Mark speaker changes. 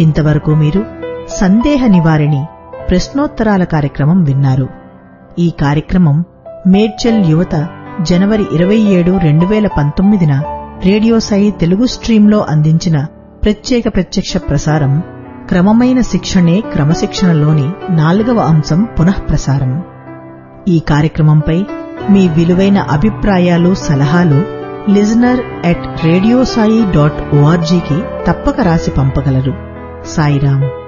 Speaker 1: ఇంతవరకు మీరు సందేహ నివారిణి ప్రశ్నోత్తరాల కార్యక్రమం విన్నారు ఈ కార్యక్రమం మేడ్చల్ యువత జనవరి ఇరవై ఏడు రెండు వేల పంతొమ్మిదిన రేడియో సాయి తెలుగు స్ట్రీంలో అందించిన ప్రత్యేక ప్రత్యక్ష ప్రసారం క్రమమైన శిక్షణే క్రమశిక్షణలోని నాలుగవ అంశం పునఃప్రసారం ఈ కార్యక్రమంపై మీ విలువైన అభిప్రాయాలు సలహాలు లిజనర్ అట్ రేడియోసాయి డాట్ ఓఆర్జీకి తప్పక రాసి పంపగలరు సాయిరాం